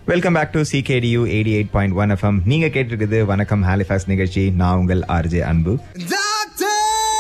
Welcome back to CKDU eighty eight point one FM நீங்க கேட்டிருக்குது வணக்கம் ஹாலிஃபாக்ஸ் நிகழ்ச்சி நான் உங்கள் ஆர்ஜே அன்பு Doctor!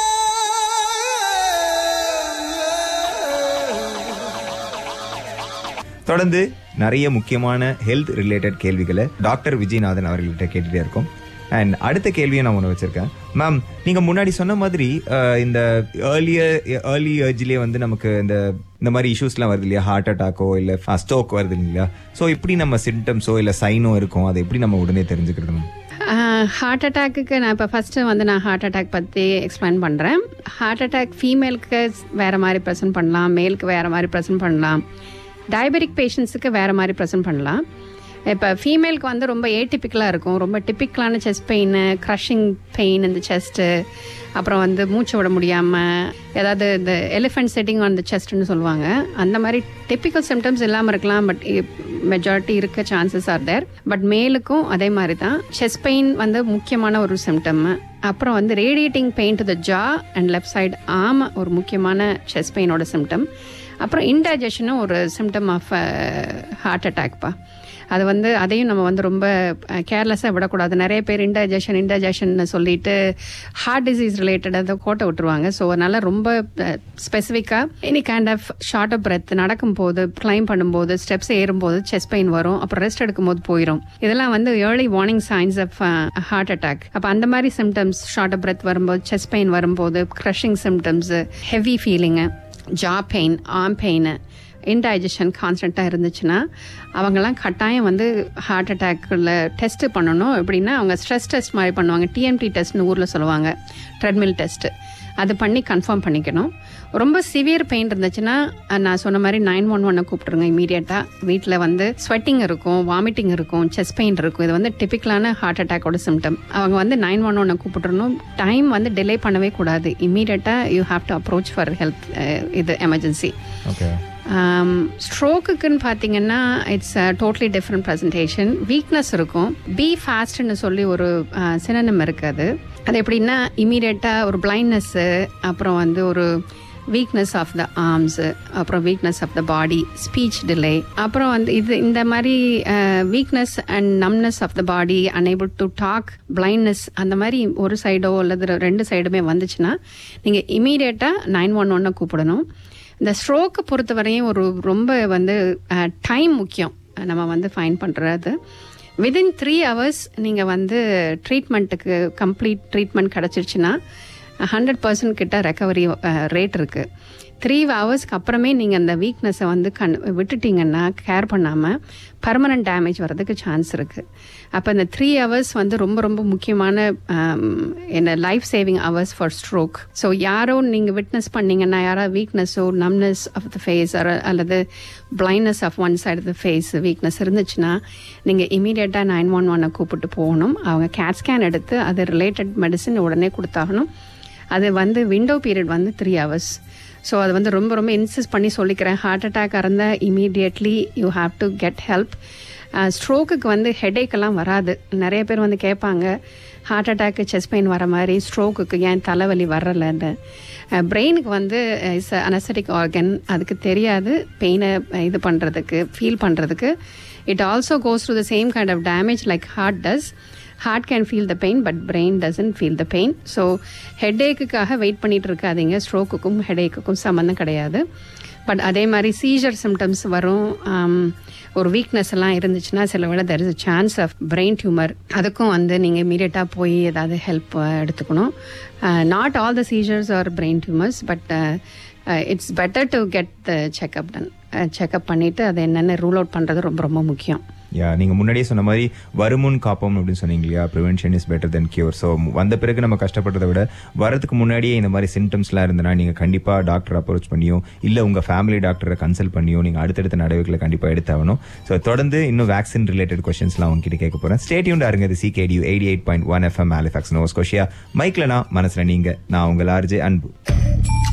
தொடர்ந்து நிறைய முக்கியமான ஹெல்த் ரிலேட்டட் கேள்விகளை டாக்டர் விஜயநாதன் அவர்கள்ட்ட கேட்டுட்டே இருக்கோம் அண்ட் அடுத்த கேள்வியை நான் ஒன்று வச்சிருக்கேன் மேம் நீங்க முன்னாடி சொன்ன மாதிரி அஹ், இந்த ஏர்லியர் ஏர்லி ஏஜ்லயே வந்து நமக்கு இந்த இந்த மாதிரி இஷ்யூஸ்லாம் வருது இல்லையா ஹார்ட் அட்டாக்கோ இல்லை ஸ்ட்ரோக் வருது இல்லையா ஸோ எப்படி நம்ம சிம்டம்ஸோ இல்லை சைனோ இருக்கும் அதை எப்படி நம்ம உடனே தெரிஞ்சுக்கிறது மேம் ஹார்ட் அட்டாக்குக்கு நான் இப்போ ஃபஸ்ட்டு வந்து நான் ஹார்ட் அட்டாக் பற்றி எக்ஸ்பிளைன் பண்ணுறேன் ஹார்ட் அட்டாக் ஃபீமேலுக்கு வேறு மாதிரி ப்ரெசென்ட் பண்ணலாம் மேலுக்கு வேறு மாதிரி ப்ரெசென்ட் பண்ணலாம் டயபெட்டிக் பேஷண்ட்ஸுக்கு வேறு மாதிரி ப்ரெசென்ட் பண்ணலாம் இப்போ ஃபீமேலுக்கு வந்து ரொம்ப ஏடிபிக்கலாக இருக்கும் ரொம்ப டிப்பிக்கலான செஸ்ட் பெயின் க்ரஷிங் பெயின் இந்த செஸ்ட்டு அப்புறம் வந்து மூச்சு விட முடியாமல் ஏதாவது இந்த எலிஃபென்ட் செட்டிங் ஆன் த செஸ்ட்னு சொல்லுவாங்க அந்த மாதிரி டிப்பிக்கல் சிம்டம்ஸ் இல்லாமல் இருக்கலாம் பட் மெஜாரிட்டி இருக்க சான்சஸ் ஆர் தேர் பட் மேலுக்கும் அதே மாதிரி தான் செஸ்ட் பெயின் வந்து முக்கியமான ஒரு சிம்டம் அப்புறம் வந்து radiating pain to the jaw and left side ஆம ஒரு முக்கியமான செஸ்ட் பெயினோட சிம்டம் அப்புறம் இன்டைஜஷனும் ஒரு சிம்டம் ஆஃப் ஹார்ட் அட்டாக்ப்பா அது வந்து அதையும் நம்ம வந்து ரொம்ப கேர்லெஸ்ஸாக விடக்கூடாது நிறைய பேர் இன்டைஜஷன் இன்டைஜஷன் சொல்லிட்டு ஹார்ட் டிசீஸ் ரிலேட்டட் அதை கோட்டை விட்டுருவாங்க ஸோ அதனால ரொம்ப ஸ்பெசிஃபிக்காக any kind of short of breath நடக்கும்போது கிளைம் பண்ணும்போது ஸ்டெப்ஸ் ஏறும்போது செஸ்ட் பெயின் வரும் அப்புறம் ரெஸ்ட் எடுக்கும்போது போயிடும் இதெல்லாம் வந்து early warning signs of heart attack அப்போ அந்த மாதிரி சிம்டம்ஸ் ஷார்ட் ஆஃப் பிரெத் வரும்போது செஸ்ட் பெயின் வரும்போது crushing symptoms heavy feeling jaw pain arm pain indigestion கான்ஸ்டண்ட்டாக இருந்துச்சுன்னா அவங்கெல்லாம் கட்டாயம் வந்து ஹார்ட் அட்டாக்கில் டெஸ்ட் பண்ணணும் எப்படின்னா அவங்க ஸ்ட்ரெஸ் டெஸ்ட் மாதிரி பண்ணுவாங்க டிஎம்டி டெஸ்ட்னு ஊரில் சொல்லுவாங்க ட்ரெட்மில் டெஸ்ட்டு அது பண்ணி கன்ஃபார்ம் பண்ணிக்கணும் ரொம்ப சிவியர் பெயின் இருந்துச்சுன்னா அஹ், நான் சொன்ன மாதிரி நைன் ஒன் ஒன்னை கூப்பிட்டுருங்க இமீடியட்டாக வீட்டில் வந்து ஸ்வெட்டிங் இருக்கும் வாமிட்டிங் இருக்கும் செஸ்ட் பெயின் இருக்கும் இது வந்து டிபிக்கலான ஹார்ட் அட்டாக்கோட சிம்டம் அவங்க வந்து நைன் ஒன் ஒன்னை கூப்பிட்டுறணும் டைம் வந்து டிலே பண்ணவே கூடாது இமீடியட்டாக you have to approach for health இது எமர்ஜென்சி ஓகே ஸ்ட்ரோக்குக்குன்னு பார்த்தீங்கன்னா it's totally different presentation weakness இருக்கும் பி ஃபாஸ்ட்னு சொல்லி ஒரு சினனம் இருக்குது அது எப்படின்னா இமீடியட்டாக ஒரு பிளைண்ட்னஸ்ஸு அப்புறம் வந்து ஒரு வீக்னஸ் ஆஃப் த ஆர்ம்ஸு அப்புறம் weakness of the body speech delay அப்புறம் வந்து இது இந்த மாதிரி weakness and numbness of the body unable to talk blindness அந்த மாதிரி ஒரு சைடோ அல்லது ரெண்டு சைடுமே வந்துச்சுன்னா நீங்கள் இமீடியட்டாக நைன் ஒன் ஒன்னை கூப்பிடணும் இந்த ஸ்ட்ரோக்கை பொறுத்தவரையும் ஒரு ரொம்ப வந்து டைம் முக்கியம் நம்ம வந்து ஃபைன் பண்ணுறது விதின் த்ரீ ஹவர்ஸ் நீங்கள் வந்து ட்ரீட்மெண்ட்டுக்கு கம்ப்ளீட் ட்ரீட்மெண்ட் கிடச்சிருச்சுன்னா ஹண்ட்ரட் பர்சன்ட் கிட்ட ரெக்கவரி ரேட் இருக்குது த்ரீ ஹவர்ஸ்க்கு அப்புறமே நீங்கள் அந்த வீக்னஸை வந்து கண் விட்டுட்டீங்கன்னா கேர் பண்ணாமல் பர்மனன்ட் டேமேஜ் வர்றதுக்கு சான்ஸ் இருக்குது அப்போ இந்த த்ரீ ஹவர்ஸ் வந்து ரொம்ப ரொம்ப முக்கியமான ஆம், என்ன life saving hours for stroke so யாரோ நீங்கள் விட்னஸ் பண்ணீங்கன்னா யாராவது வீக்னஸோ நம்னஸ் ஆஃப் த ஃபேஸ் அல்லது blindness of one side of the face weakness இருந்துச்சுன்னா நீங்கள் இமீடியட்டாக நைன் ஒன் ஒன்னை கூப்பிட்டு போகணும் அவங்க கேட் ஸ்கேன் எடுத்து அது ரிலேட்டட் மெடிசன் உடனே கொடுத்தாகணும் அது வந்து விண்டோ பீரியட் வந்து த்ரீ ஹவர்ஸ் ஸோ அது வந்து ரொம்ப ரொம்ப இன்சிஸ்ட் பண்ணி சொல்லிக்கிறேன் ஹார்ட் அட்டாக் இருந்தால் immediately you have to get help ஸ்ட்ரோக்குக்கு வந்து headache எல்லாம் வராது நிறைய பேர் வந்து கேட்பாங்க ஹார்ட் அட்டாக்கு செஸ்ட் பெயின் வர மாதிரி ஸ்ட்ரோக்குக்கு ஏன் தலைவலி வரலன்னு பிரெயினுக்கு வந்து இஸ் அனஸ்தட்டிக் ஆர்கன் அதுக்கு தெரியாது பெயினை இது பண்ணுறதுக்கு ஃபீல் பண்ணுறதுக்கு it also goes to the same kind of damage like heart does heart can feel the pain but brain doesn't feel the pain so ஹெட்டேக்குக்காக வெயிட் பண்ணிட்டு இருக்காதீங்க ஸ்ட்ரோக்குக்கும் ஹெடேக்குக்கும் சம்மந்தம் கிடையாது பட் அதே மாதிரி சீஜர் சிம்டம்ஸ் வரும் ஆம், ஒரு வீக்னஸ் எல்லாம் இருந்துச்சுன்னா சில வேளை there is chance of brain tumour அதுக்கும் வந்து நீங்கள் இமீடியட்டாக போய் ஏதாவது ஹெல்ப் எடுத்துக்கணும் not all the seizures are brain tumours but it's better to get the checkup done checkup பண்ணிவிட்டு அதை என்னென்ன ரூல் அவுட் பண்ணுறது ரொம்ப ரொம்ப முக்கியம் யா நீங்க முன்னாடியே சொன்ன மாதிரி வருமுன் காப்போம் அப்படின்னு சொன்னீங்க இல்லையா prevention is better than cure so வந்த பிறகு நம்ம கஷ்டப்படுறதை விட வரதுக்கு முன்னாடியே இந்த மாதிரி சிம்டம்ஸ்லாம் இருந்தனா நீங்க கண்டிப்பா டாக்டர் அப்ரோச் பண்ணியோ இல்ல உங்க ஃபேமிலி டாக்டரை கன்சல்ட் பண்ணியோ நீங்க அடுத்தடுத்த நடவடிக்கைகளை கண்டிப்பா எடுத்தாகணும் ஸோ தொடர்ந்து இன்னும் வேக்சின் ரிலேட்டட் கொஸ்டின்ஸ்லாம் உங்ககிட்ட கேட்க போறேன் ஸ்டேட்யூண்டா இருங்க இது CKDU eighty eight point one FM Halifax Nova கொஷியா மைக்ல நான் மனசுல நீங்க நான் உங்கள் ஆர்ஜே அன்பு